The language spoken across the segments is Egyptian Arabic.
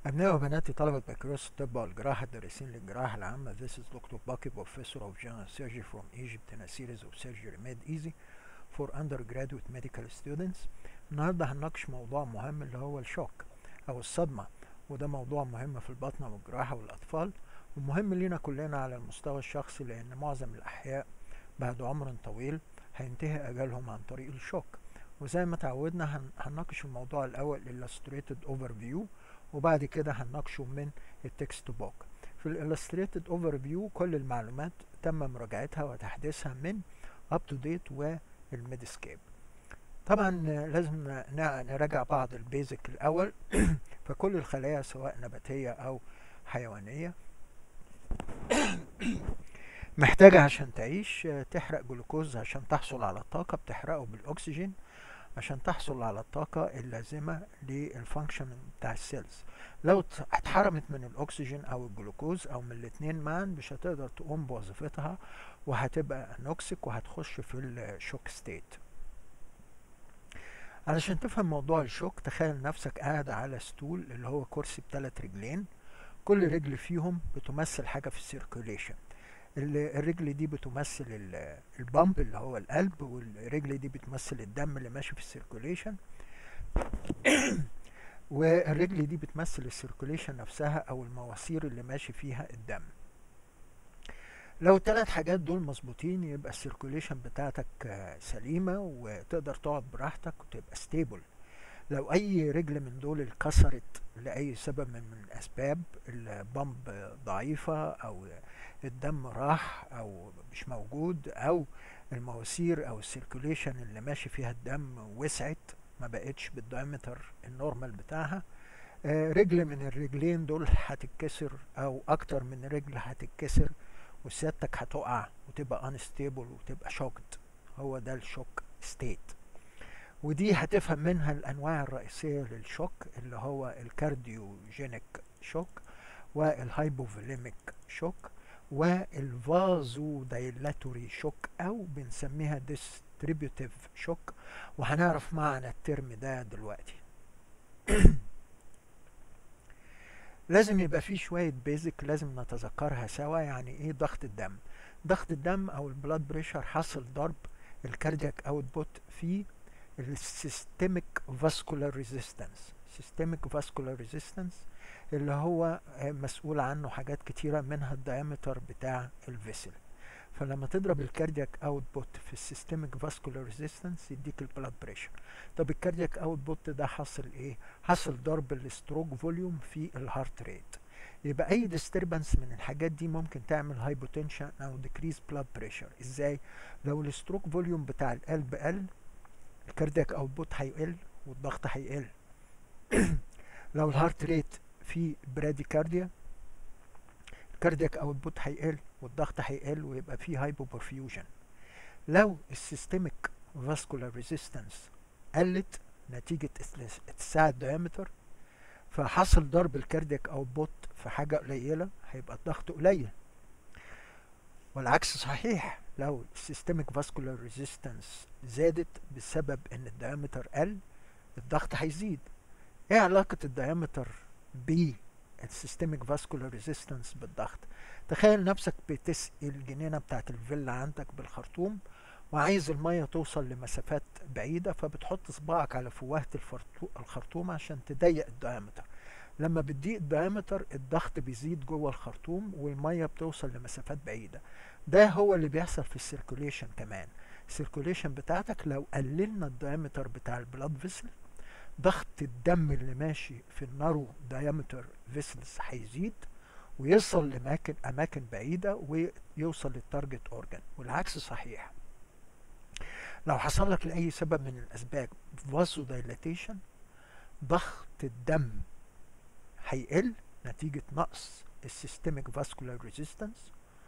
أبناء وبناتي طلبة بكالوريوس الطب والجراحة الدارسين للجراحة العامة This is Dr. Baki, Professor of General Surgery from Egypt in a series of surgery made easy for undergraduate medical students. النهاردة هنناقش موضوع مهم اللي هو الشوك أو الصدمة وده موضوع مهم في البطنة والجراحة والأطفال ومهم لينا كلنا على المستوى الشخصي لأن معظم الأحياء بعد عمر طويل هينتهي أجلهم عن طريق الشوك وزي ما تعودنا هن- هنناقش الموضوع الأول Illustrated Overview وبعد كده هنناقشه من التكست بوك في الالستريتد اوفر فيو كل المعلومات تم مراجعتها وتحديثها من اب تو ديت والميدسكيب طبعا آه، لازم ن- نراجع بعض البيزك الاول فكل الخلايا سواء نباتيه او حيوانيه محتاجة عشان تعيش آه، تحرق جلوكوز عشان تحصل على الطاقة بتحرقه بالأكسجين عشان تحصل على الطاقة اللازمة للفانكشن بتاع السيلز لو ات- اتحرمت من الأكسجين أو الجلوكوز أو من الاتنين معا مش هتقدر تقوم بوظيفتها وهتبقى نوكسيك وهتخش في الشوك ستيت علشان تفهم موضوع الشوك تخيل نفسك قاعد على ستول اللي هو كرسي بثلاث رجلين كل رجل فيهم بتمثل حاجة في السيركوليشن ال- الرجل دي بتمثل ال- البامب اللي هو القلب والرجل دي بتمثل الدم اللي ماشي في السيركوليشن والرجل دي بتمثل السيركوليشن نفسها او المواسير اللي ماشي فيها الدم لو الثلاث حاجات دول مظبوطين يبقى السيركوليشن بتاعتك آه، سليمة وتقدر تقعد براحتك وتبقى ستيبل لو اي رجل من دول اتكسرت لاي سبب من من الاسباب البامب ضعيفة او الدم راح او مش موجود او المواسير او السيركوليشن اللي ماشي فيها الدم وسعت ما بقتش بالدايمتر النورمال بتاعها آه، رجل من الرجلين دول هتتكسر او اكتر من رجل هتتكسر وسيادتك هتقع وتبقى انستيبل وتبقى شوكت هو ده الشوك ستيت ودي هتفهم منها الانواع الرئيسيه للشوك اللي هو الكارديوجينيك شوك والهايبوفوليميك شوك والفازو دايلاتوري شوك او بنسميها ديستريبيوتيف شوك وهنعرف معنى الترم ده دلوقتي لازم يبقى في شوية بيزك لازم نتذكرها سوا يعني ايه ضغط الدم ضغط الدم او البلاد بريشر حاصل ضرب الكاردياك اوتبوت في السيستميك فاسكولار ريزيستنس سيستميك فاسكولار ريزيستنس اللي هو آه، مسؤول عنه حاجات كتيرة منها الدايمتر بتاع الفيسل فلما تضرب الكاردياك اوتبوت في السيستميك فاسكولار ريزيستنس يديك البلاد بريشر طب الكاردياك اوتبوت ده حصل ايه حصل ضرب الستروك فوليوم في الهارت ريت يبقى اي disturbance من الحاجات دي ممكن تعمل هايبوتنشن او decrease blood pressure ازاي لو الستروك فوليوم بتاع القلب قل الكاردياك اوتبوت هيقل والضغط هيقل لو الهارت ريت فيه براديكارديا الكاردياك اوتبوت هيقل والضغط هيقل ويبقى فيه هايبوبرفيوجن لو السيستميك فاسكولار ريزيستنس قلت نتيجة اتساع الدايمتر فحصل ضرب الكاردياك اوتبوت في حاجة قليلة هيبقى الضغط قليل والعكس صحيح لو السيستميك فاسكولار ريزيستنس زادت بسبب ان الدايمتر قل الضغط هيزيد ايه علاقة الدايمتر بالسيستميك فاسكولار ريزيستنس بالضغط تخيل نفسك بتسقي الجنينة بتاعت الفيلا عندك بالخرطوم وعايز المية توصل لمسافات بعيدة فبتحط صباعك على فوهة الفرطو- الخرطوم عشان تضيق الدايمتر لما بتضيق الدايمتر الضغط بيزيد جوه الخرطوم والمية بتوصل لمسافات بعيدة ده هو اللي بيحصل في السيركوليشن كمان السيركوليشن بتاعتك لو قللنا الدايمتر بتاع البلاد فيسل ضغط الدم اللي ماشي في النارو دايمتر فيسلز هيزيد ويوصل لأماكن أماكن بعيدة ويوصل للتارجت أورجان والعكس صحيح لو حصل لك لأي سبب من الأسباب فاسو دايلاتيشن ضغط الدم هيقل نتيجة نقص السيستميك فاسكولار ريزيستنس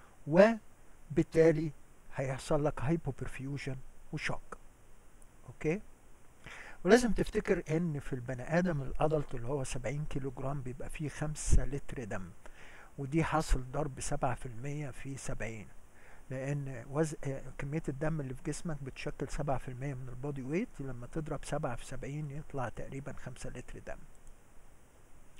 وبالتالي هيحصل لك هايبوبرفيوجن وشوك اوكي ولازم تفتكر ان في البني ادم الادلت اللي هو 70 كيلو جرام بيبقى فيه 5 لتر دم ودي حاصل ضرب 7% في 70 لان وز... آه، كمية الدم اللي في جسمك بتشكل 7% من البودي ويت لما تضرب 7 في 70 يطلع تقريبا 5 لتر دم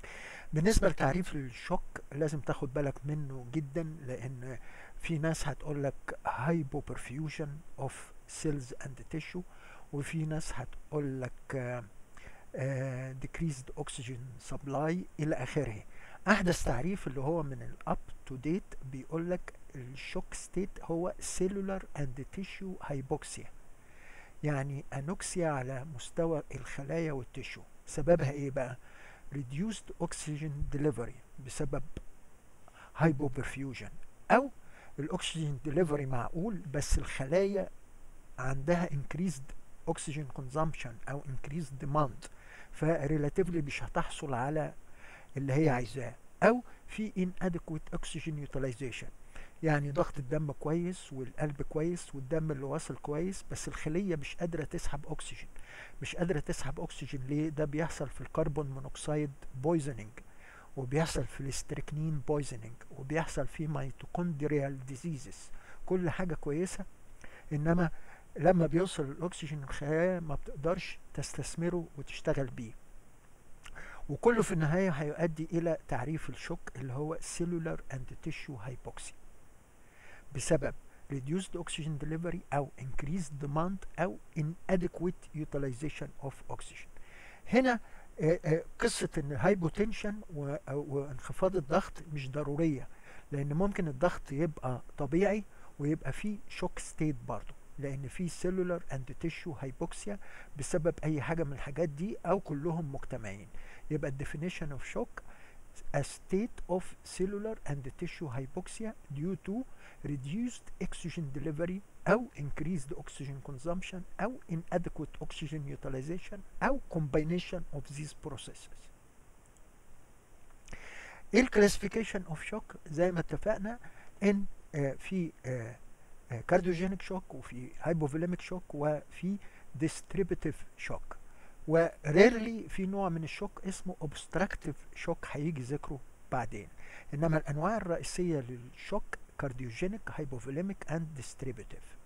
بالنسبة لتعريف الشوك لازم تاخد بالك منه جدا لان في ناس هتقول لك hypoperfusion of cells and tissue وفي ناس هتقول لك decreased oxygen supply الى اخره احدث تعريف اللي هو من الاب تو ديت بيقول لك الشوك ستيت هو cellular and tissue hypoxia يعني انوكسيا على مستوى الخلايا والتشو سببها ايه بقى reduced oxygen delivery بسبب hypoperfusion او الاكسجين ديليفري معقول بس الخلايا عندها increased oxygen consumption او increased demand فريلاتيفلي مش هتحصل على اللي هي عايزاه او في inadequate oxygen utilization يعني ضغط الدم كويس والقلب كويس والدم اللي واصل كويس بس الخلية مش قادرة تسحب أكسجين مش قادرة تسحب أكسجين ليه ده بيحصل في الكربون مونوكسيد بويزنينج وبيحصل في الاستريكنين بويزنينج وبيحصل في ميتوكوندريال ديزيزز كل حاجة كويسة إنما لما بيوصل الأكسجين الخلايا ما بتقدرش تستثمره وتشتغل بيه وكله في النهاية هيؤدي إلى تعريف الشوك اللي هو cellular and tissue hypoxia بسبب reduced oxygen delivery أو increased demand أو inadequate utilization of oxygen هنا قصة ان الهايبوتنشن وانخفاض الضغط مش ضرورية لان ممكن الضغط يبقى طبيعي ويبقى فيه شوك ستيت برضه لان في سيلولار اند تيشو هايبوكسيا بسبب اي حاجة من الحاجات دي او كلهم مجتمعين يبقى الديفينيشن اوف شوك a state of cellular and tissue hypoxia due to reduced oxygen delivery أو increased oxygen consumption أو inadequate oxygen utilization أو combination of these processes. ايه الكلاسيفيكيشن اوف شوك زي ما اتفقنا ان آه في كارديوجينيك شوك وفي هايبوفوليميك شوك وفي ديستريبيتيف شوك وريرلي في نوع من الشوك اسمه اوبستراكتيف شوك هيجي ذكره بعدين انما الانواع الرئيسيه للشوك كارديوجينيك هايبوفوليميك اند ديستريبيتيف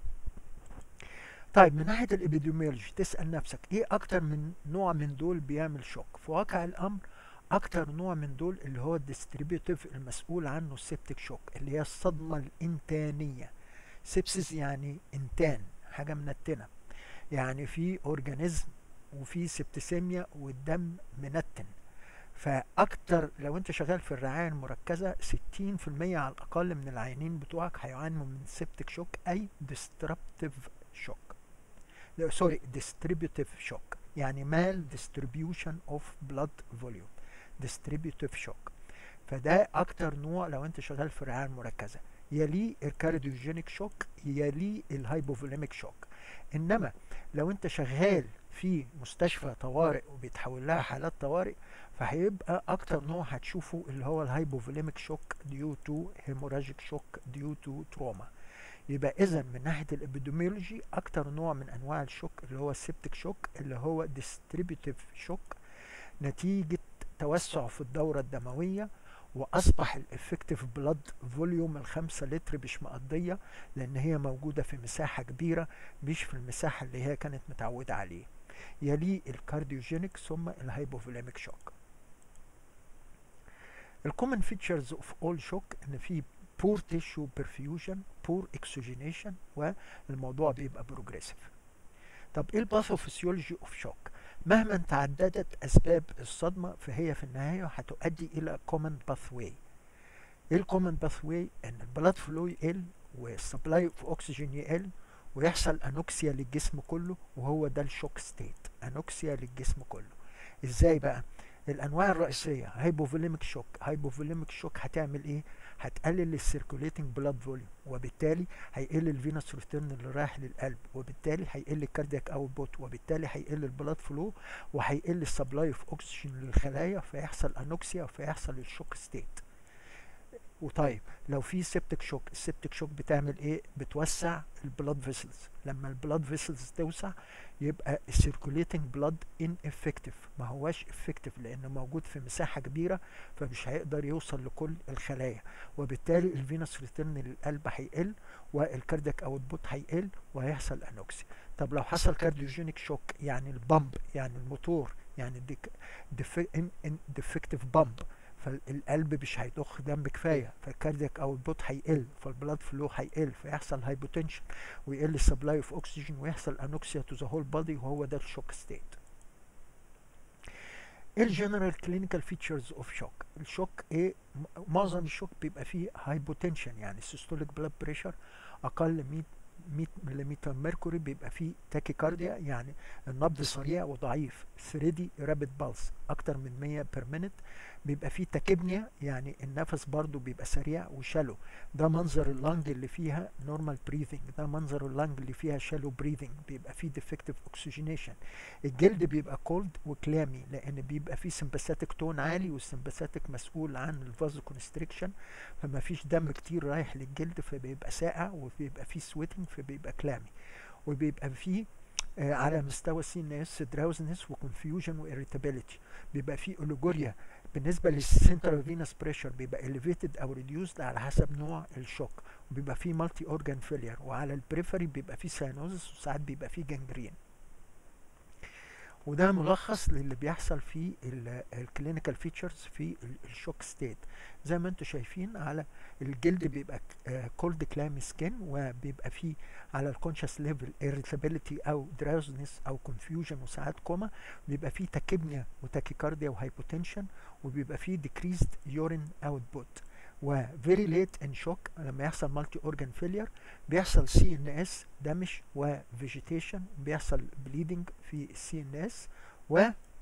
طيب من ناحيه الابيديوميولوجي تسال نفسك ايه اكتر من نوع من دول بيعمل شوك في واقع الامر اكتر نوع من دول اللي هو الديستريبيوتيف المسؤول عنه السيبتيك شوك اللي هي الصدمه الانتانيه سيبسيس يعني انتان حاجه منتنه يعني في اورجانيزم وفي سبتسيميا والدم منتن فاكتر لو انت شغال في الرعايه المركزه 60% على الاقل من العيانين بتوعك هيعانوا من سيبتيك شوك اي ديستربتيف شوك سوري ديستريبيوتيف شوك يعني مال ديستريبيوشن اوف بلاد فوليوم ديستريبيوتيف شوك فده اكتر نوع لو انت شغال في الرعايه المركزه يليه الكارديوجينيك شوك يليه الهايبوفوليميك شوك انما لو انت شغال في مستشفى طوارئ وبيتحول لها حالات طوارئ فهيبقى اكتر نوع هتشوفه اللي هو الهايبوفوليميك شوك ديو تو هيموراجيك شوك ديو تو تروما يبقى اذا من ناحيه الابيديميولوجي اكتر نوع من انواع الشوك اللي هو السيبتيك شوك اللي هو ديستريبيوتيف شوك نتيجه توسع في الدوره الدمويه واصبح الافكتيف بلاد فوليوم الخمسة لتر مش مقضية لان هي موجودة في مساحة كبيرة مش في المساحة اللي هي كانت متعودة عليه يليه الكارديوجينيك ثم الهايبوفوليميك شوك الكومن فيتشرز اوف اول شوك ان في بور تيشو perfusion بور اكسجينيشن والموضوع بيبقى بروجريسيف طب ايه الباثوفيسيولوجي اوف شوك مهما تعددت اسباب الصدمه فهي في النهايه هتؤدي الى كومن باثواي ايه الكومن باثواي ان البلاد فلو يقل والسبلاي اوف اكسجين يقل ويحصل انوكسيا للجسم كله وهو ده الشوك ستيت انوكسيا للجسم كله ازاي بقى الانواع الرئيسيه هايبوفوليميك شوك هايبوفوليميك شوك هتعمل ايه هتقلل السيركوليتنج بلاد فوليوم وبالتالي هيقل الفينوس ريتيرن اللي رايح للقلب وبالتالي هيقل الكاردياك اوتبوت وبالتالي هيقل البلاد فلو وهيقل السبلاي اوف اوكسجين للخلايا فيحصل انوكسيا فيحصل الشوك ستيت وطيب لو في سيبتك شوك السيبتك شوك بتعمل ايه بتوسع البلاد فيسلز لما البلاد فيسلز توسع يبقى السيركوليتنج بلاد ان افكتيف ما هواش افكتيف لانه موجود في مساحه كبيره فمش هيقدر يوصل لكل الخلايا وبالتالي الفينوس ريتيرن للقلب هيقل والكاردياك اوتبوت هيقل وهيحصل انوكسيا طب لو حصل كارديوجينيك شوك يعني البامب يعني الموتور يعني ديفكتيف بامب فالقلب مش هيضخ دم كفايه فالكاردياك او البوت هيقل فالبلاد فلو هيقل فيحصل هايبوتنشن ويقل السبلاي اوف اوكسجين ويحصل انوكسيا تو ذا هول بادي وهو ده الشوك ستيت ايه الجنرال كلينيكال فيتشرز اوف شوك الشوك ايه معظم الشوك بيبقى فيه هايبوتنشن يعني السيستوليك بلاد بريشر اقل 100 100 ملم ميركوري بيبقى فيه تاكيكارديا يعني النبض سريع وضعيف 3 رابid بالس اكتر من 100 بير مينت بيبقى فيه تاكيبنيا يعني النفس برضو بيبقى سريع وشالو ده منظر اللنج اللي فيها نورمال بريذنج ده منظر اللنج اللي فيها شالو بريذنج بيبقى فيه ديفكتيف اوكسجينيشن الجلد بيبقى كولد وكلامي لان بيبقى فيه سمباثيك تون عالي والسمباثيك مسؤول عن الفازو كونستريكشن فما فيش دم كتير رايح للجلد فبيبقى ساقع وبيبقى فيه سويتنج فبيبقى كلامي وبيبقى فيه آه على مستوى السي ان اس دراوزنس وكونفيوجن واريتابيليتي بيبقى فيه اوليجوريا بالنسبه للسنترال فينس بريشر بيبقى elevated او reduced على حسب نوع الشوك وبيبقى فيه مالتي اورجان فيلير وعلى البريفري بيبقى فيه ساينوزس وساعات بيبقى فيه جنجرين وده ملخص للي بيحصل في الكلينيكال فيتشرز في الشوك ستيت زي ما انتم شايفين على الجلد بيبقى كولد كلامي سكين وبيبقى فيه على الكونشس ليفل irritability او دراوزنس او confusion وساعات كوما بيبقى فيه تاكيبنيا وتاكيكارديا وهايبوتنشن وبيبقى فيه decreased urine output و very late in shock لما يحصل مالتي اورجان فيلير بيحصل سي ان اس دمج وفيجيتيشن بيحصل بليدنج في السي ان اس و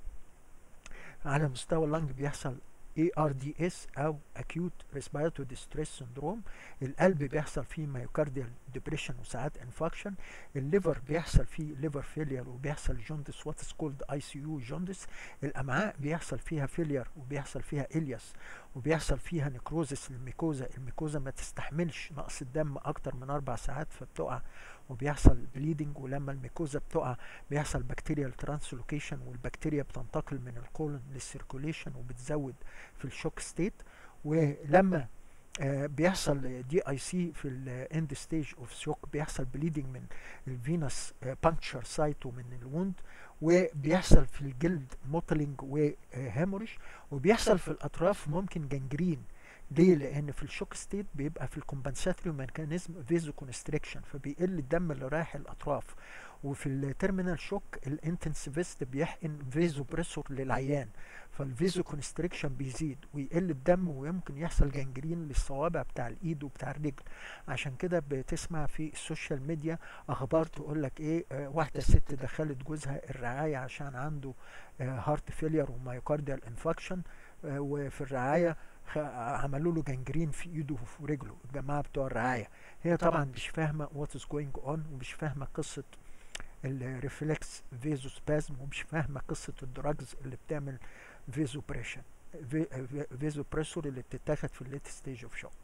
على مستوى اللنج بيحصل ARDS او acute respiratory distress syndrome القلب بيحصل فيه myocardial depression وساعات infarction الليفر بيحصل فيه liver failure وبيحصل جوندس what is called ICU جوندس الامعاء بيحصل فيها failure وبيحصل فيها إلياس وبيحصل فيها نكروزس للميكوزا الميكوزا ما تستحملش نقص الدم اكتر من اربع ساعات فبتقع وبيحصل بليدنج ولما الميكوزا بتقع بيحصل بكتيريال ترانسلوكيشن والبكتيريا بتنتقل من الكولون للسيركوليشن وبتزود في الشوك ستيت ولما آه بيحصل دي اي سي في الاند ستيج اوف شوك بيحصل بليدنج من الفينس بانكشر سايت ومن الوند وبيحصل في الجلد موتلينج وهيموريش وبيحصل في الاطراف ممكن جنجرين ليه؟ لأن في الشوك ستيت بيبقى في الكومبنساتوري ميكانيزم فيزو كونستريكشن فبيقل الدم اللي رايح الأطراف وفي التيرمينال شوك الانتنسيفيست بيحقن فيزو بريسور للعيان فالفيزو كونستريكشن بيزيد ويقل الدم ويمكن يحصل جنجرين للصوابع بتاع الايد وبتاع الرجل عشان كده بتسمع في السوشيال ميديا اخبار تقول لك ايه آه واحده ست دخلت جوزها الرعايه عشان عنده آه هارت فيلير ومايوكارديال انفكشن آه وفي الرعايه عملوا له جنجرين في ايده وفي رجله الجماعه بتوع الرعايه هي طبعا مش فاهمه وات از جوينج اون ومش فاهمه قصه الريفلكس فيزو سبازم ومش فاهمه قصه الدراجز اللي بتعمل فيزو بريشن فيزو بريسور اللي بتتاخد في الليت ستيج اوف شوك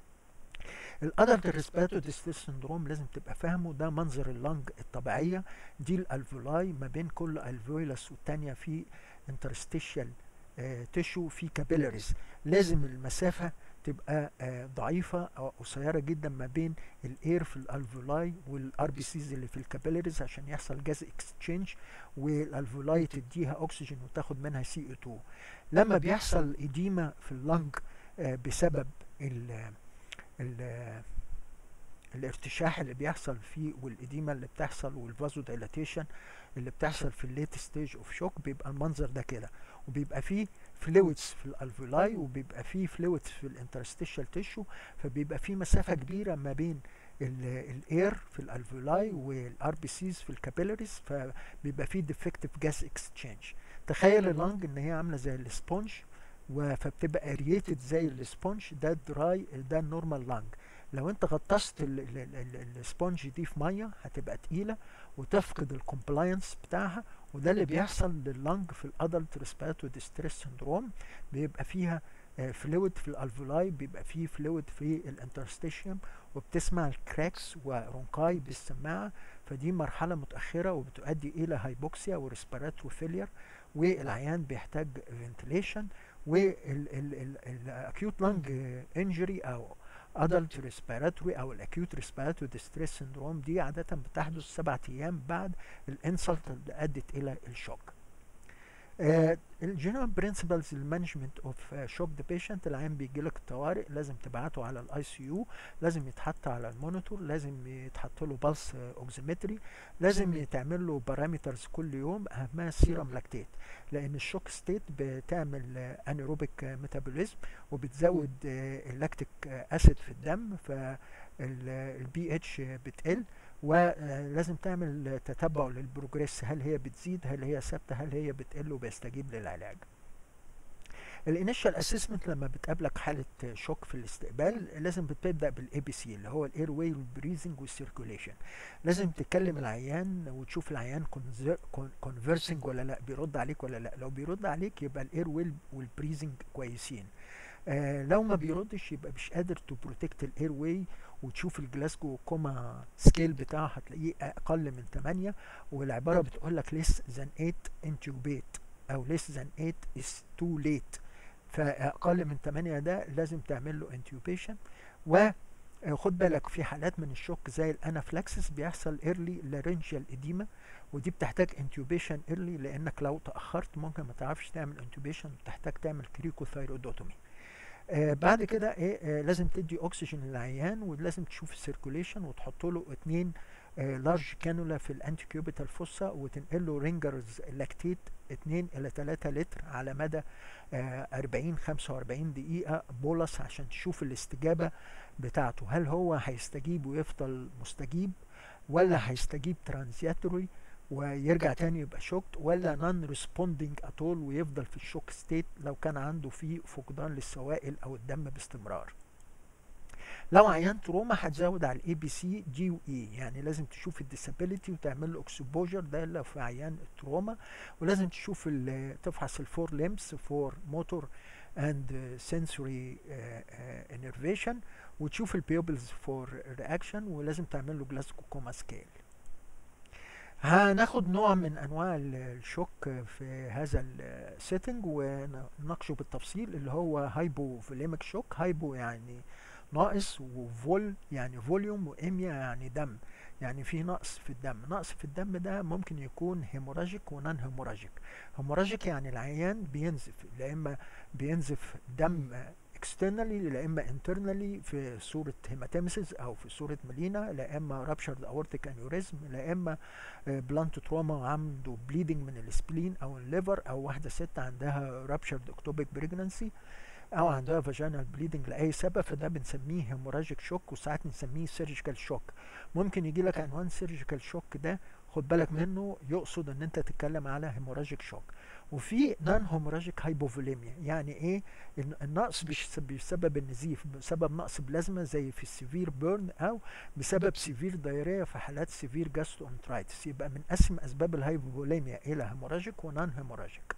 الادلت ريسبيراتوري ديستريس سندروم لازم تبقى فاهمه ده منظر اللنج الطبيعيه دي الالفولاي ما بين كل الفيولس والتانيه في انترستيشال تشو في كابيلاريز لازم المسافه تبقى آه ضعيفه او قصيره جدا ما بين الاير في الالفولاي والار بي سيز اللي في الكابيلاريز عشان يحصل جاز اكسشينج والالفولاي تديها اكسجين وتاخد منها سي او 2 لما بيحصل اديمه في اللنج آه بسبب ال ال الارتشاح اللي بيحصل فيه والإديمة اللي بتحصل والفازو دايلاتيشن اللي بتحصل في الليت ستيج اوف شوك بيبقى المنظر ده كده وبيبقى فيه فلويدز في الالفولاي وبيبقى فيه فلويدز في الانترستيشال تيشو فبيبقى فيه مسافة كبيرة ما بين الاير في الالفولاي والار بي سيز في الكابيلاريز فبيبقى فيه ديفكتيف جاس اكسشينج تخيل اللنج ان هي عامله زي السبونج فبتبقى اريتد زي السبونج ده دراي ده النورمال لانج لو انت غطست السبونج دي في ميه هتبقى تقيله وتفقد الكومبلاينس بتاعها وده اللي بيحصل لللنج في الادلت ريسبيراتوري ديستريس سندروم بيبقى فيها فلويد في الالفولاي بيبقى فيه فلويد في الانترستيشيوم وبتسمع الكراكس ورونكاي بالسماعه فدي مرحله متاخره وبتؤدي الى هايبوكسيا وريسبيراتوري فيلير والعيان بيحتاج فنتليشن والاكيوت لانج انجري او adult respiratory او الاكيوت respiratory distress syndrome دي عادة بتحدث سبعة ايام بعد الانسلت اللي ادت الى الشوك الجنرال برنسبلز المانجمنت اوف شوكد بيشنت العيان بيجي لك الطوارئ لازم تبعته على الاي سي يو لازم يتحط على المونيتور لازم يتحط له بالس اوكسيمتري لازم يتعمل له بارامترز كل يوم اهمها السيرم لاكتيت لان الشوك ستيت بتعمل انيروبيك ميتابوليزم وبتزود اللاكتيك اسيد في الدم فالبي اتش بتقل ولازم تعمل تتبع للبروجريس هل هي بتزيد هل هي ثابته هل هي بتقل وبيستجيب للعلاج الانيشال اسسمنت لما بتقابلك حاله شوك في الاستقبال لازم بتبدا بالاي بي سي اللي هو الاير واي والبريزنج والسيركوليشن لازم تكلم العيان وتشوف العيان كونفرسنج ولا لا بيرد عليك ولا لا لو بيرد عليك يبقى الاير واي والبريزنج كويسين آه لو ما بيردش يبقى مش قادر تو بروتكت الاير واي وتشوف الجلاسكو كوما سكيل بتاعه هتلاقيه اقل من 8 والعباره بتقول لك less than 8 intubate او less than 8 is too late فاقل من 8 ده لازم تعمل له intubation وخد بالك في حالات من الشوك زي الانافلاكسس بيحصل ايرلي لارنجيال اديما ودي بتحتاج انتوبيشن ايرلي لانك لو تاخرت ممكن ما تعرفش تعمل انتوبيشن وتحتاج تعمل كريكوثايرودوتومي آه بعد كده ايه آه لازم تدي اكسجين للعيان ولازم تشوف السيركوليشن وتحط له اتنين آه لارج كانولا في الانتي كيوبيتال فوسا وتنقل له رينجرز لاكتيت 2 الى 3 لتر على مدى آه 40 45 دقيقه بولس عشان تشوف الاستجابه بتاعته هل هو هيستجيب ويفضل مستجيب ولا هيستجيب ترانزيتوري ويرجع تاني يبقى شوكت ولا نون ريسبوندينج اتول ويفضل في الشوك ستيت لو كان عنده فيه فقدان للسوائل او الدم باستمرار لو عيان تروما هتزود على الاي بي سي جي واي يعني لازم تشوف الديسابيليتي وتعمل له اكسبوجر ده لو في عيان التروما ولازم تشوف تفحص الفور ليمبس فور موتور اند سنسوري انرفيشن وتشوف البيوبلز فور رياكشن ولازم تعمل له جلاسكو كوما سكيل هناخد نوع من انواع الشوك في هذا السيتنج ونناقشه بالتفصيل اللي هو هايبو فوليميك شوك هايبو يعني ناقص وفول يعني فوليوم واميا يعني دم يعني في نقص في الدم نقص في الدم ده ممكن يكون هيموراجيك ونان هيموراجيك هيموراجيك يعني العيان بينزف لا اما بينزف دم اكسترنالي لا اما انترنالي في صوره هيماتيمسيس او في صوره ملينا لا اما رابشرد اورتيك انيوريزم لا اما بلانت تروما وعنده بليدنج من السبلين او الليفر او واحده ست عندها رابشرد اكتوبيك بريجنانسي او عندها فاجينال بليدنج لاي سبب فده بنسميه هيموراجيك شوك وساعات نسميه سيرجيكال شوك ممكن يجي لك عنوان سيرجيكال شوك ده خد بالك منه يقصد ان انت تتكلم على هيموراجيك شوك وفي نون هيموراجيك هايبوفوليميا يعني ايه النقص مش بسبب النزيف بسبب نقص بلازما زي في السيفير بيرن او بسبب سيفير دايريا في حالات سيفير جاسترونترايتس يبقى من اسم اسباب الهايبوفوليميا الى هيموراجيك ونون هيموراجيك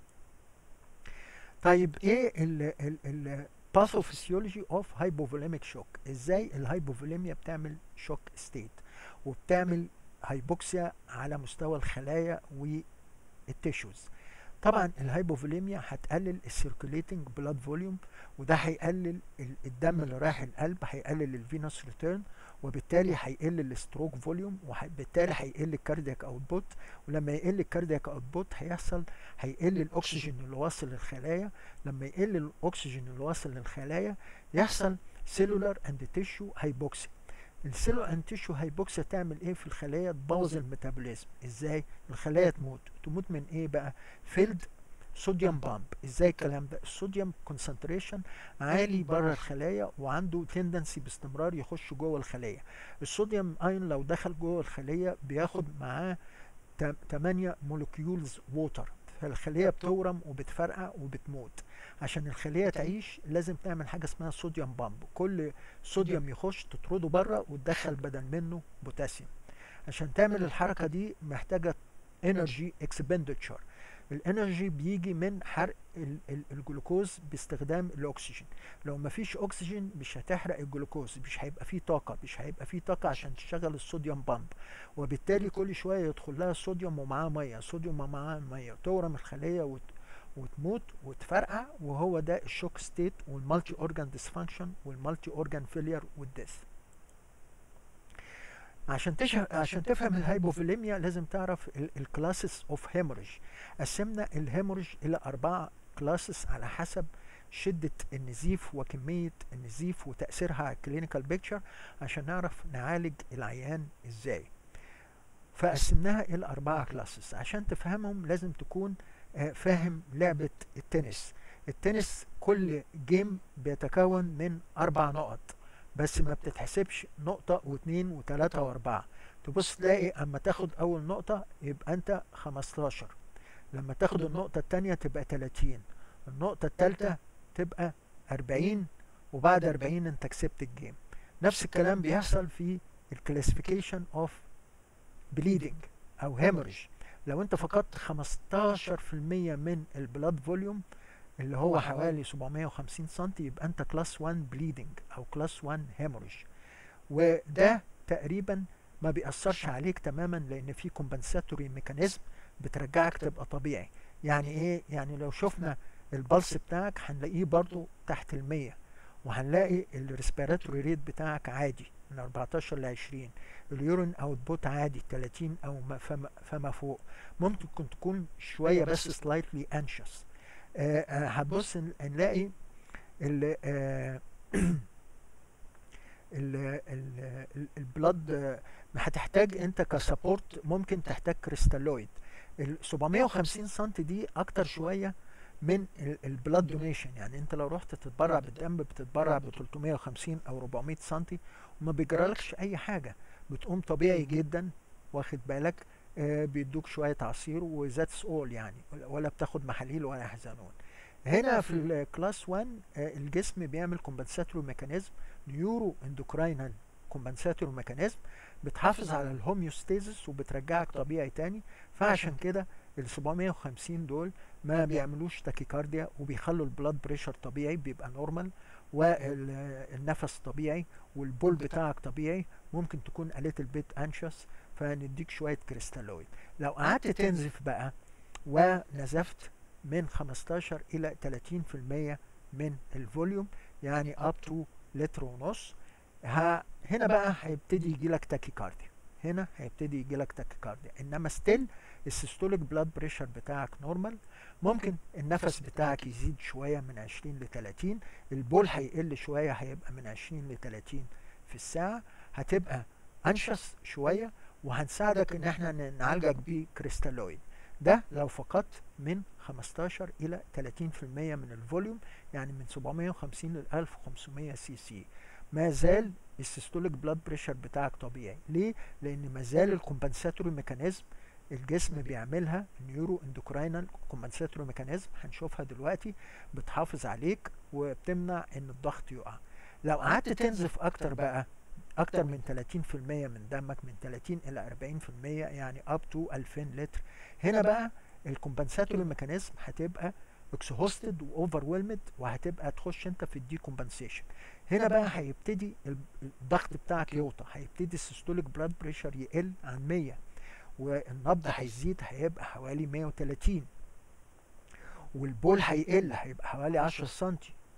طيب ايه ال باثوفيسيولوجي اوف هايبوفوليميك شوك ازاي الهايبوفوليميا بتعمل شوك ستيت وبتعمل هايبوكسيا على مستوى الخلايا والتيشوز طبعا الهايبوفوليميا هتقلل السيركوليتنج بلاد فوليوم وده هيقلل الدم اللي رايح القلب هيقلل الفينوس ريتيرن وبالتالي هيقل الستروك فوليوم وبالتالي هيقل الكاردياك اوتبوت ولما يقل الكاردياك اوتبوت هيحصل هيقل الاكسجين اللي واصل للخلايا لما يقل الاكسجين اللي واصل للخلايا يحصل سيلولار اند تيشو هايبوكسيا السيلو اند تيشو هايبوكسيا تعمل ايه في الخلايا تبوظ الميتابوليزم ازاي الخلايا تموت تموت من ايه بقى فيلد صوديوم بامب ازاي الكلام ده الصوديوم كونسنتريشن عالي بره الخلايا وعنده تندنسي باستمرار يخش جوه الخليه الصوديوم ايون لو دخل جوه الخليه بياخد معاه 8 مولكيولز ووتر فالخليه بتورم وبتفرقع وبتموت عشان الخليه تعيش لازم تعمل حاجه اسمها صوديوم بامب كل صوديوم يخش تطرده بره وتدخل بدل منه بوتاسيوم عشان تعمل الحركه دي محتاجه انرجي اكسبندتشر الانرجي بيجي من حرق الجلوكوز باستخدام الاكسجين لو ما فيش اكسجين مش هتحرق الجلوكوز مش هيبقى فيه طاقه مش هيبقى فيه طاقه عشان تشغل الصوديوم بامب وبالتالي كل شويه يدخل لها صوديوم ومعاه ميه صوديوم ومعاه ميه تورم الخليه وت... وتموت وتفرقع وهو ده الشوك ستيت والمالتي اورجان ديسفانكشن والمالتي اورجان فيلير والديث عشان تشه... عشان تفهم الهايبوفوليميا لازم تعرف الكلاسز اوف هيموريج قسمنا الهيموريج الى اربعه كلاسز على حسب شدة النزيف وكمية النزيف وتأثيرها على الكلينيكال بيكتشر عشان نعرف نعالج العيان ازاي فقسمناها الى اربعة كلاسز عشان تفهمهم لازم تكون فاهم لعبة التنس التنس كل جيم بيتكون من اربع نقط بس ما بتتحسبش نقطة واثنين وثلاثة واربعة تبص تلاقي اما تاخد اول نقطة يبقى انت 15 لما تاخد النقطة التانية تبقى 30 النقطة التالتة تبقى 40 وبعد 40 انت كسبت الجيم نفس الكلام بيحصل في الكلاسيفيكيشن اوف بليدنج او هيموريج لو انت فقدت 15% من البلاد فوليوم اللي هو حوالي 750 سم يبقى انت كلاس 1 بليدنج او كلاس 1 هيموريج وده تقريبا ما بيأثرش عليك تماما لان في كومبنساتوري ميكانيزم بترجعك تبقى طبيعي يعني ايه يعني لو شفنا البلس بتاعك هنلاقيه برضو تحت المية وهنلاقي الريسبيراتوري ريت بتاعك عادي من 14 ل 20 اليورين اوتبوت عادي 30 او ما فما, فما فوق ممكن تكون شويه بس سلايتلي انشس هتبص نلاقي ال البلد هتحتاج انت كسبورت ممكن تحتاج كريستالويد ال 750 سم دي اكتر شويه من البلاد دونيشن يعني انت لو رحت تتبرع بالدم بتتبرع ب 350 او 400 سم وما بيجرالكش اي حاجه بتقوم طبيعي جدا واخد بالك آه بيدوك شويه عصير وذاتس اول يعني ولا بتاخد محاليل ولا حزنون هنا في الكلاس 1 آه الجسم بيعمل كومبنساتوري ميكانيزم نيورو اندوكراينال كومبنساتوري ميكانيزم بتحافظ على الهوميوستيزس وبترجعك طبيعي تاني فعشان كده ال 750 دول ما بيعملوش تاكيكارديا وبيخلوا البلاد بريشر طبيعي بيبقى نورمال والنفس طبيعي والبول بتاعك طبيعي ممكن تكون قلت البيت انشس فنديك شويه كريستالويد لو قعدت تنزف بقى ونزفت من 15 الى 30% من الفوليوم يعني اب تو لتر ونص هنا بقى هيبتدي يجي لك تاكيكارديا هنا هيبتدي يجي لك تاكيكارديا انما ستيل السيستوليك بلاد بريشر بتاعك نورمال ممكن النفس بتاعك يزيد شويه من 20 ل 30 البول هيقل شويه هيبقى من 20 ل 30 في الساعه هتبقى انشس شويه وهنساعدك ان احنا نعالجك بكريستالويد ده لو فقدت من 15 الى 30% من الفوليوم يعني من 750 ل 1500 سي سي ما زال السيستوليك بلاد بريشر بتاعك طبيعي ليه لان ما زال الكومبنساتوري ميكانيزم الجسم بيعملها نيورو اندوكراينال كومبنساتوري ميكانيزم هنشوفها دلوقتي بتحافظ عليك وبتمنع ان الضغط يقع لو قعدت تنزف اكتر بقى اكتر من 30% من دمك من 30 الى 40% يعني اب تو 2000 لتر هنا بقى الكومبنساتوري ميكانيزم هتبقى اكسهوستد واوفر وهتبقى تخش انت في الدي كومبنسيشن هنا بقى هيبتدي الضغط بتاعك يوطى هيبتدي السيستوليك بلاد بريشر يقل عن 100 والنبض هيزيد هيبقى حوالي 130 والبول هيقل هيبقى حوالي 10 سم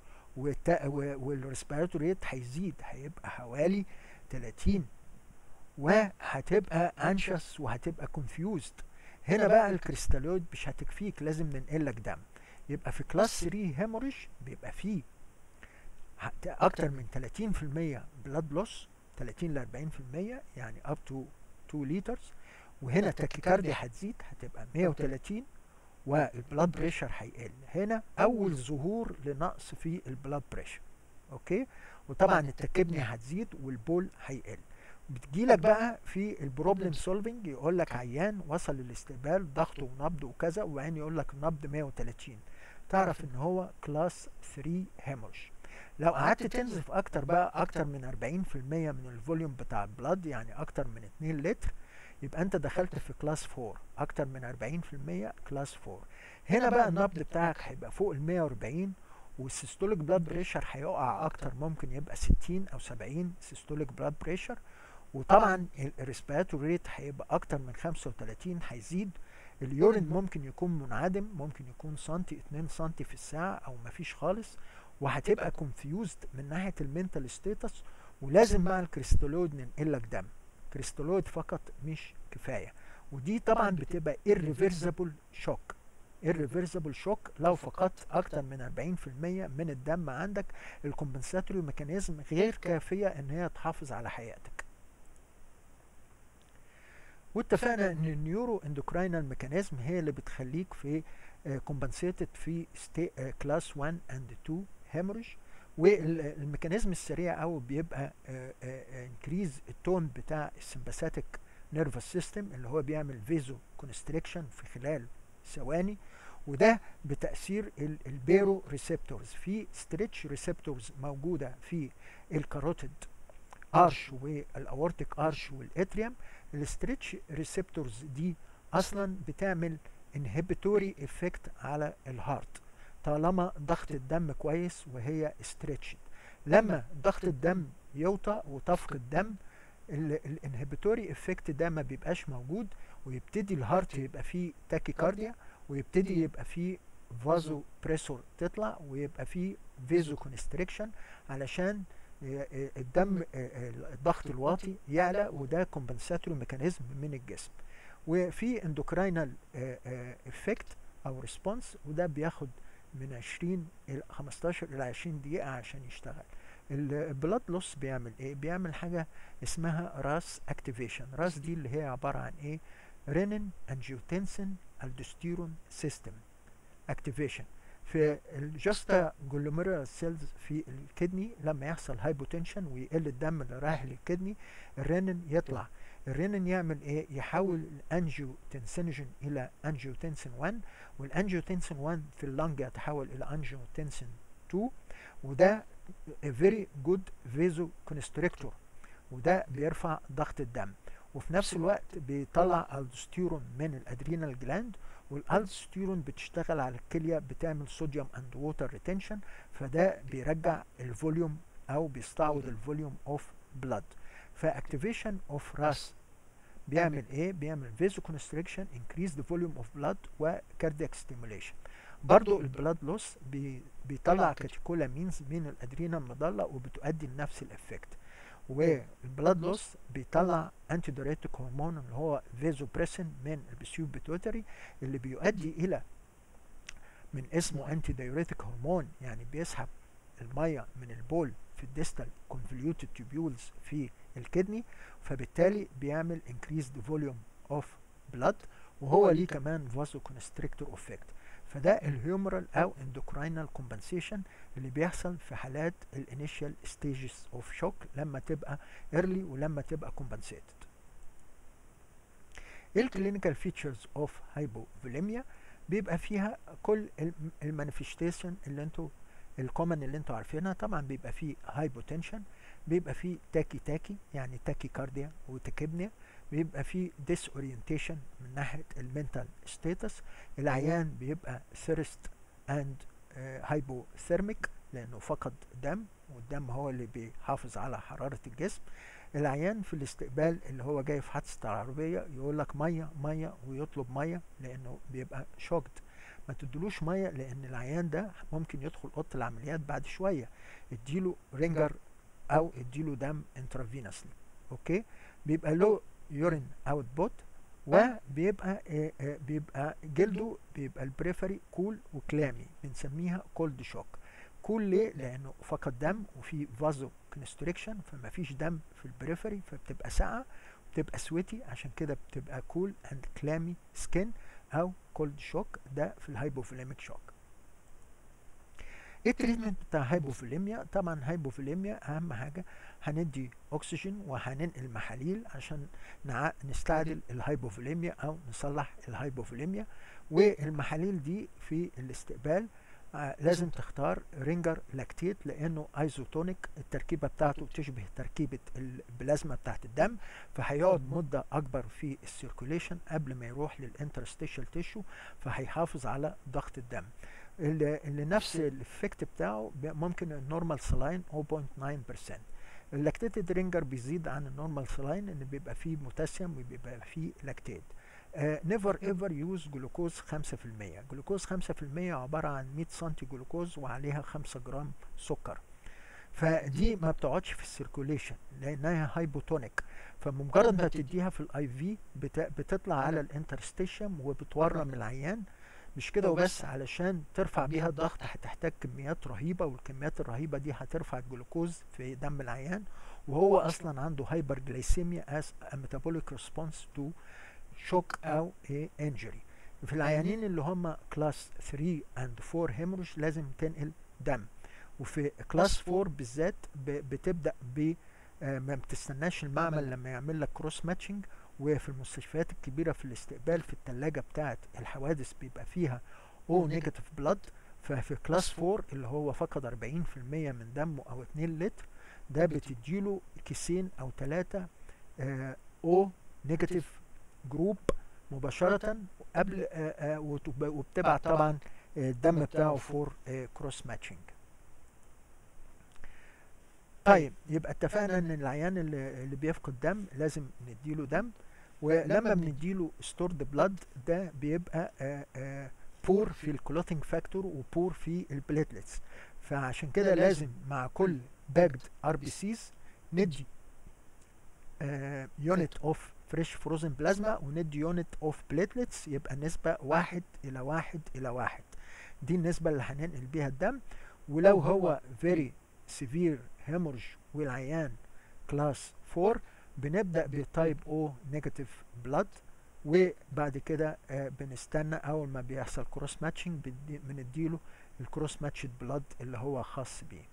والريسبيراتوري ريت هيزيد هيبقى حوالي 30 وهتبقى انشس وهتبقى كونفيوزد هنا بقى الكريستالويد مش هتكفيك لازم ننقلك دم يبقى في كلاس 3 هيموريج بيبقى فيه اكتر من 30% بلاد لوس 30 ل 40% يعني اب تو 2 لترز وهنا التاكيكارديا هتزيد هتبقى 130 والبلاد بريشر هيقل هنا اول ظهور لنقص في البلاد بريشر اوكي وطبعا التكبني هتزيد والبول هيقل بتجيلك بقى في البروبلم سولفنج يقول لك عيان وصل للاستقبال ضغطه ونبضه وكذا وبعدين يقول لك النبض 130 تعرف ان هو كلاس 3 هيموش لو قعدت تنزف اكتر بقى اكتر من 40% من الفوليوم بتاع البلاد يعني اكتر من 2 لتر يبقى انت دخلت في كلاس 4 اكتر من 40% كلاس 4 هنا بقى النبض بتاعك هيبقى فوق ال 140 والسيستوليك بلاد بريشر هيقع اكتر ممكن يبقى 60 او 70 سيستوليك بلاد بريشر وطبعا الريسبيراتوري ريت هيبقى اكتر من 35 هيزيد اليورين ممكن يكون منعدم ممكن يكون سنتي 2 سنتي في الساعه او مفيش خالص وهتبقى كونفيوزد من ناحيه المنتال ستيتس ولازم مع الكريستالويد ننقل لك دم كريستالويد فقط مش كفايه ودي طبعا بتبقى irreversible shock irreversible shock لو فقدت اكتر من 40% من الدم عندك الكومبنساتوري ميكانيزم غير كافيه ان هي تحافظ على حياتك واتفقنا ان النيورو اندوكراينال ميكانيزم هي اللي بتخليك في كومبنسيتد في كلاس 1 اند 2 هيموريج والميكانيزم السريع قوي بيبقى انكريز التون بتاع السمباثيك نيرفس سيستم اللي هو بيعمل فيزو كونستريكشن في خلال ثواني وده بتاثير البيرو ريسبتورز في ستريتش ريسبتورز موجوده في الكاروتيد ارش والاورتيك ارش والاتريوم الستريتش ريسبتورز دي اصلا بتعمل انهبيتوري افكت على الهارت طالما ضغط الدم كويس وهي ستريتشد لما ضغط الدم يوطى وتفقد دم الانهبيتوري افكت ده ما بيبقاش موجود ويبتدي الهارت يبقى فيه تاكيكارديا ويبتدي يبقى فيه فازو بريسور تطلع ويبقى فيه فيزو كونستريكشن علشان الدم الضغط الواطي يعلى وده كومبنساتوري ميكانيزم من الجسم وفي اندوكراينال افكت او ريسبونس وده بياخد من 20 الى 15 الى 20 دقيقه عشان يشتغل البلاد لوس بيعمل ايه بيعمل حاجه اسمها راس اكتيفيشن راس دي اللي هي عباره عن ايه رينين انجيوتنسين الدوستيرون سيستم اكتيفيشن في الجستا جلوميرال سيلز في الكدني لما يحصل هايبوتنشن ويقل الدم اللي رايح للكدني الرينين يطلع الرينين يعمل ايه يحول الانجيوتنسينوجين الى انجيوتنسين 1 والانجيوتنسين 1 في اللنج يتحول الى انجيوتنسين 2 وده very good vasoconstrictor وده بيرفع ضغط الدم وفي نفس الوقت بيطلع الدوستيرون من الادرينال جلاند والالدوستيرون بتشتغل على الكليه بتعمل صوديوم اند ووتر ريتنشن فده بيرجع الفوليوم او بيستعوض الفوليوم اوف بلاد فاكتيفيشن اوف راس بيعمل ايه بيعمل فيزوكونستريكشن انكريز ذا فوليوم اوف بلاد وكاردياك ستيموليشن برضو البلاد لوس بي بيطلع كاتيكولامينز من الادرينال مضله وبتؤدي لنفس الافكت والبلاد لوس بيطلع انتي دايريتيك هرمون اللي هو فيزوبريسين من البسيوب بيتوتري اللي بيؤدي الى من اسمه انتي دايوريتيك هرمون يعني بيسحب الميه من البول في الديستال كونفوليوتد تيوبيولز في الكدني فبالتالي بيعمل increased volume of blood وهو ليه كمان vasoconstrictor effect فده الهيومرال او اندوكراينال كومبنسيشن اللي بيحصل في حالات الانيشال ستيجز اوف شوك لما تبقى ايرلي ولما تبقى كومبنسيتد ايه الكلينيكال فيتشرز اوف هايبوفوليميا بيبقى فيها كل المانيفستيشن اللي انتوا الكومن اللي انتوا عارفينها طبعا بيبقى فيه هايبوتنشن بيبقى فيه تاكي تاكي يعني تاكي كارديا وتكبنيا بيبقى فيه ديس اورينتيشن من ناحيه المنتال ستاتس العيان بيبقى ثيرست اند هايبوثيرميك لانه فقد دم والدم هو اللي بيحافظ على حراره الجسم العيان في الاستقبال اللي هو جاي في حادثه العربيه يقول لك ميه ميه ويطلب ميه لانه بيبقى شوكد ما تدلوش ميه لان العيان ده ممكن يدخل اوضه العمليات بعد شويه اديله رينجر او اديله دم انترافينسلي اوكي بيبقى له يورين اوت بوت وبيبقى آه آه بيبقى جلده بيبقى البريفري كول وكلامي بنسميها كولد شوك كول ليه لانه فقد دم وفي فازو كونستريكشن فما فيش دم في البريفري فبتبقى ساقعه بتبقى سويتي عشان كده بتبقى كول اند كلامي سكين او كولد شوك ده في الهايبوفوليميك شوك ايه التريتمنت بتاع هايبوفوليميا طبعا هايبوفوليميا اهم حاجه هندي اكسجين وهننقل محاليل عشان نستعدل الهايبوفوليميا او نصلح الهايبوفوليميا والمحاليل دي في الاستقبال آه لازم تختار رينجر لاكتيت لانه ايزوتونيك التركيبه بتاعته تشبه تركيبه البلازما بتاعت الدم فهيقعد مده اكبر في السيركوليشن قبل ما يروح للانترستيشال تيشو فهيحافظ على ضغط الدم اللي, اللي نفس الافكت بتاعه ممكن النورمال سلاين 0.9% اللاكتيتد رينجر بيزيد عن النورمال سلاين ان بيبقى فيه بوتاسيوم وبيبقى فيه لاكتيت نيفر ايفر يوز جلوكوز 5% جلوكوز 5% عباره عن 100 سم جلوكوز وعليها 5 جرام سكر فدي ما بتقعدش في السيركوليشن لانها هايبوتونيك فمجرد ما تديها في الاي في بتطلع على الانترستيشم وبتورم العيان مش كده وبس علشان ترفع بيها الضغط هتحتاج كميات رهيبة والكميات الرهيبة دي هترفع الجلوكوز في دم العيان وهو اصلا عنده هايبر جلايسيميا as a metabolic response to shock او injury في العيانين اللي هم كلاس 3 اند 4 هيموريج لازم تنقل دم وفي كلاس 4 بالذات بتبدا ب ما بتستناش المعمل لما يعمل لك كروس ماتشنج وفي المستشفيات الكبيره في الاستقبال في الثلاجه بتاعه الحوادث بيبقى فيها او نيجاتيف بلاد ففي كلاس 4 اللي هو فقد 40% من دمه او 2 لتر ده بتديله كيسين او ثلاثه او نيجاتيف جروب مباشره قبل وبتبعت طبعا الدم بتاعه فور كروس ماتشنج طيب يبقى اتفقنا ان العيان اللي, اللي بيفقد دم لازم نديله دم ولما بنديله ستورد بلاد ده بيبقى آآ آآ بور في الكلوتينج فاكتور وبور في البليتلتس فعشان كده لازم مع كل باجد ار بي سيز ندي يونت اوف فريش فروزن بلازما وندي يونت اوف بليتلتس يبقى النسبة واحد الى واحد الى واحد دي النسبة اللي هننقل بيها الدم ولو هو very severe هيمورج والعيان كلاس 4 بنبدا بتايب او نيجاتيف بلاد وبعد كده آه بنستنى اول ما بيحصل كروس ماتشنج بنديله الكروس ماتشد بلاد اللي هو خاص بيه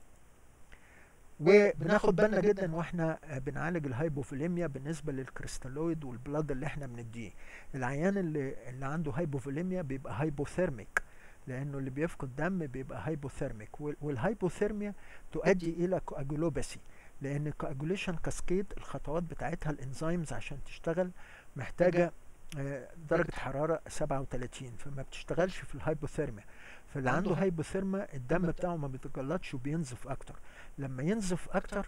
وبناخد بالنا جدا واحنا آه بنعالج الهايبوفوليميا بالنسبه للكريستالويد والبلاد اللي احنا بنديه العيان اللي اللي عنده هايبوفوليميا بيبقى هايبوثيرميك لانه اللي بيفقد دم بيبقى هايبوثيرميك والهايبوثيرميا تؤدي الى كواجولوباسي لان الكواجوليشن كاسكيد الخطوات بتاعتها الانزيمز عشان تشتغل محتاجه درجة حرارة 37 فما بتشتغلش في الهايبوثيرميا فاللي عنده هايبوثيرميا الدم بتاعه ما بيتجلطش وبينزف اكتر لما ينزف اكتر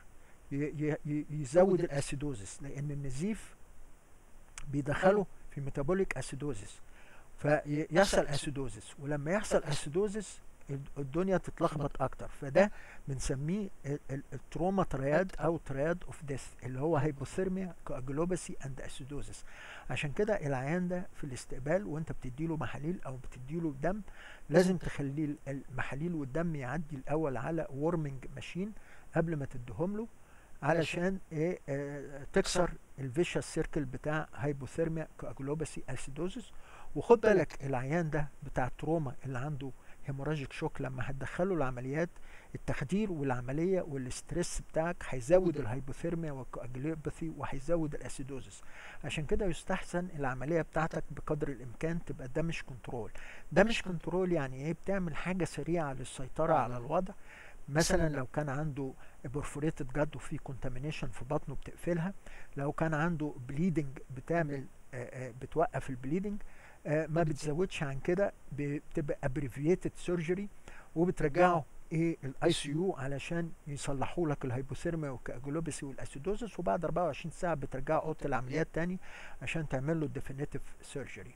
يزود الاسيدوزس لان النزيف بيدخله في ميتابوليك اسيدوزس فيحصل اسيدوزس ولما يحصل اسيدوزس الدنيا تتلخبط اكتر فده بنسميه التروما ترياد او ترياد اوف ديث اللي هو هايبوثيرميا كواجلوباسي اند اسيدوزس عشان كده العيان ده في الاستقبال وانت بتديله محاليل او بتديله دم لازم تخليه المحاليل والدم يعدي الاول على وورمنج ماشين قبل ما تديهم له علشان ايه اه تكسر الفيشس سيركل بتاع هايبوثيرميا كواجلوباسي اسيدوزس وخد بالك العيان ده بتاع التروما اللي عنده هيموراجيك شوك لما هتدخله العمليات التخدير والعمليه والاسترس بتاعك هيزود الهايبوثيرميا والكواجلوباثي وهيزود الاسيدوزس عشان كده يستحسن العمليه بتاعتك بقدر الامكان تبقى ده مش كنترول ده مش كنترول يعني ايه بتعمل حاجه سريعه للسيطره على الوضع مثلا لو كان عنده بورفوريتد جاد وفي كونتامينيشن في بطنه بتقفلها لو كان عنده بليدنج بتعمل بتوقف البليدنج ما بتزودش عن كده بتبقى ابريفيتد سيرجري وبترجعه ايه الاي سي يو علشان يصلحوا لك الهايبوثيرميا والكاجولوبسي والاسيدوزس وبعد 24 ساعه بترجعه اوضه العمليات تاني عشان تعمل له الديفينيتيف سيرجري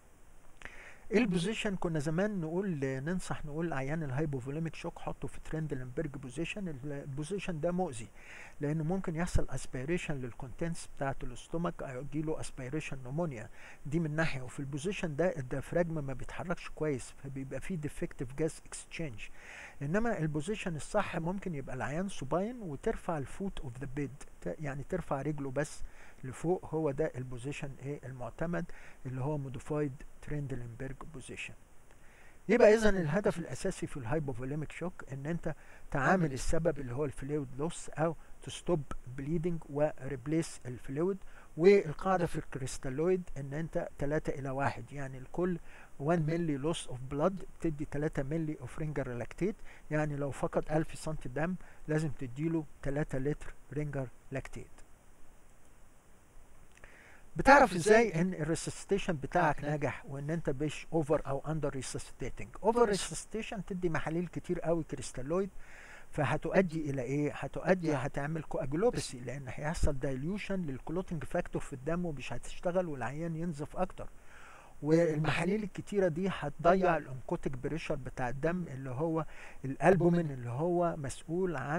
البوزيشن كنا زمان نقول ننصح نقول عيان الهايبوفوليميك شوك حطه في ترندلنبرج بوزيشن البوزيشن ده مؤذي لانه ممكن يحصل اسبيريشن للكونتنتس بتاعه الاستومك او يجي له اسبيريشن نمونيا دي من ناحيه وفي البوزيشن ده الديافراجما ما بيتحركش كويس فبيبقى فيه ديفكتيف جاز اكسشينج انما البوزيشن الصح ممكن يبقى العيان صباين وترفع الفوت اوف ذا بيد يعني ترفع رجله بس لفوق هو ده البوزيشن ايه المعتمد اللي هو موديفايد ترندلنبرج بوزيشن يبقى اذا الهدف الاساسي في الهايبوفوليميك شوك ان انت تعامل السبب اللي هو الفلويد لوس او تستوب بليدنج وريبليس الفلويد والقاعده في الكريستالويد ان انت 3 الى 1 يعني الكل 1 ملي لوس اوف بلاد بتدي 3 ملي اوف رينجر لاكتيت يعني لو فقد 1000 سم دم لازم تديله 3 لتر رينجر لاكتيت بتعرف ازاي ان الريسستيشن بتاعك ناجح وان انت مش اوفر او اندر ريسستيتنج اوفر ريسستيشن تدي محاليل كتير قوي كريستالويد فهتؤدي الى ايه هتؤدي هتعمل كواجلوبسي لان هيحصل دايليوشن للكلوتنج فاكتور في الدم ومش هتشتغل والعيان ينزف اكتر والمحاليل الكتيرة دي هتضيع الانكوتيك بريشر بتاع الدم اللي هو الالبومين اللي هو مسؤول عن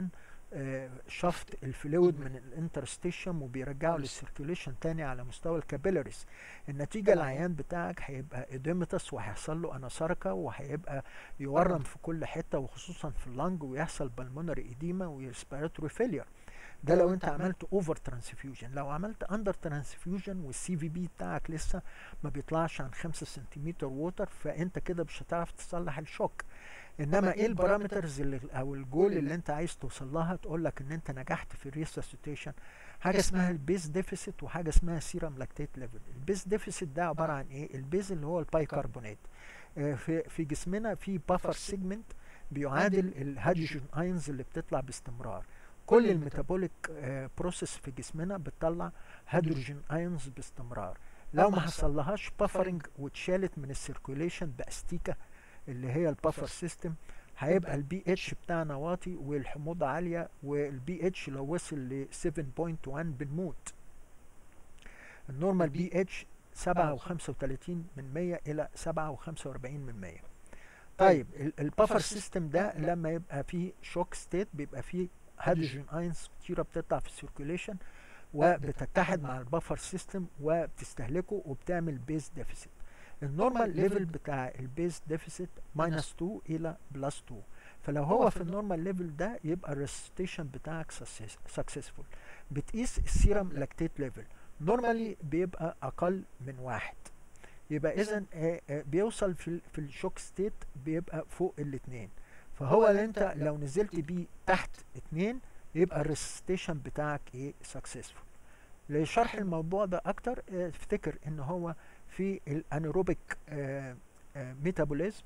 آه، شفط الفلويد من الانترستيشن وبيرجعه للسيركيوليشن تاني على مستوى الكابيلاريز النتيجة العيان بتاعك هيبقى اديمتس وهيحصل له اناساركا وهيبقى يورم في كل حتة وخصوصا في اللنج ويحصل بالمونري ايديما ويرسبيراتوري فيلير ده لو انت عملت اوفر ترانسفيوجن لو عملت اندر ترانسفيوجن والسي في بي بتاعك لسه ما بيطلعش عن 5 سنتيمتر ووتر فانت كده مش هتعرف تصلح الشوك انما ايه البارامترز اللي او الجول اللي انت عايز توصل لها تقول لك ان انت نجحت في الريسسيتيشن حاجه اسمها البيز ديفيسيت وحاجه اسمها سيرم لاكتيت ليفل البيز ديفيسيت ده عباره عن ايه البيز اللي هو البايكربونات آه، في في جسمنا في بافر سيجمنت بيعادل الهيدروجين اينز اللي بتطلع باستمرار كل الميتابوليك بروسيس في جسمنا بتطلع هيدروجين ايونز باستمرار لو ما حصلهاش بافرنج واتشالت من السيركوليشن باستيكه اللي هي البافر سيستم هيبقى البي اتش بتاعنا واطي والحموضه عاليه والبي اتش لو وصل ل 7.1 بنموت النورمال بي اتش 7 و35 من 100 الى 7 و45 من 100 طيب البافر سيستم ده لما يبقى فيه شوك ستيت بيبقى فيه هيدروجين اينز كتيره بتطلع في السيركيوليشن وبتتحد مع البفر سيستم وبتستهلكه وبتعمل بيز ديفيسيت النورمال ليفل بتاع البيز ديفيسيت ماينس 2 الى بلس 2 فلو هو في النورمال ليفل ده يبقى الريسيتيشن بتاعك سكسسفول بتقيس السيرم لاكتيت ليفل نورمالي بيبقى اقل من واحد يبقى اذا بيوصل في في الشوك ستيت بيبقى فوق الاثنين فهو اللي انت لو نزلت بيه تحت اتنين يبقى الريسستيشن بتاعك ايه سكسسفول لشرح الموضوع ده اكتر اه، افتكر ان هو في الانيروبيك ميتابوليزم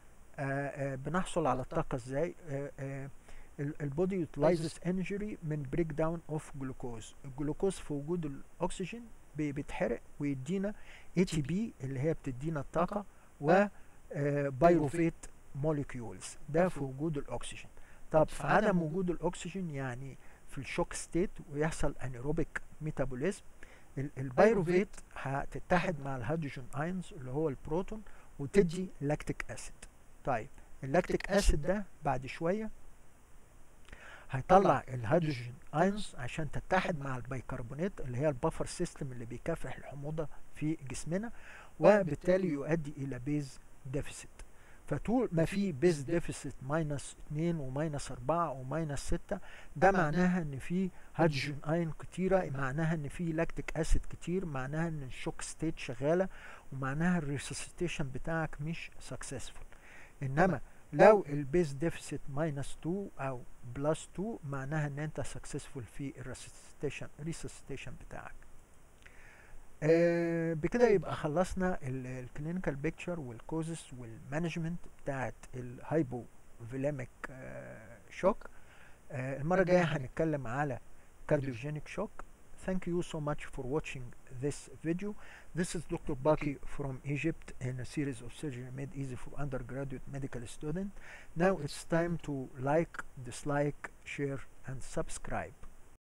بنحصل على الطاقه ازاي البودي يوتلايزز انرجي من بريك داون اوف جلوكوز الجلوكوز في وجود الاكسجين بيتحرق ويدينا اي تي بي اللي هي بتدينا الطاقه و بايروفيت موليكيولز ده في وجود الاكسجين طب في عدم وجود الاكسجين يعني في الشوك ستيت ويحصل انيروبيك ميتابوليزم البيروفيت هتتحد مع الهيدروجين ايونز اللي هو البروتون وتدي لاكتيك اسيد طيب اللاكتيك اسيد ده بعد شويه هيطلع الهيدروجين ايونز عشان تتحد مع البيكربونات اللي هي البفر سيستم اللي بيكافح الحموضه في جسمنا وبالتالي يؤدي الى بيز ديفيسيت فطول ما في بيز ديفيسيت ماينس 2 وماينس 4 وماينس 6 ده معناها ان في هيدروجين اين كتيره معناها ان في لاكتيك اسيد كتير معناها ان الشوك ستيت شغاله ومعناها الريسستيشن بتاعك مش سكسسفول انما لو البيز ديفيسيت ماينس 2 او بلس 2 معناها ان انت سكسسفول في الريسستيشن ريسستيشن بتاعك آه بكده يبقى خلصنا الكلينيكال بيكتشر والكوزس والمانجمنت بتاعت الهايبو فيلاميك آه شوك آه المره الجايه هنتكلم على كارديوجينيك شوك Thank you so much for watching this video. This is Dr. Baki from Egypt in a series of surgery made easy for undergraduate medical students. Now it's time to like, dislike, share and subscribe.